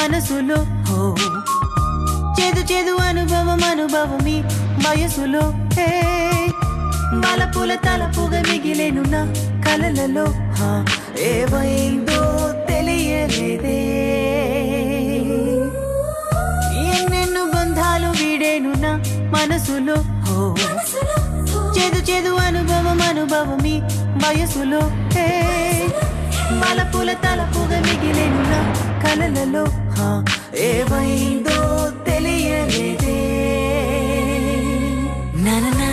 మనసులో హో చేదు చేదు అనుభవం అనుభవమి వయసులో హే బలపుల తలపుగా మిగిలేను నా కలలలో హా, ఏమైందో తెలియలేదే ఎన్నెన్నో బంధాలు వీడేను నా మనసులో హో చేదు చేదు అనుభవం అనుభవమి వయసులో హే బలపుల తలపుగా మిగిలేను నా కలలలో హా, ఏమైందో తెలియలేదే నా నా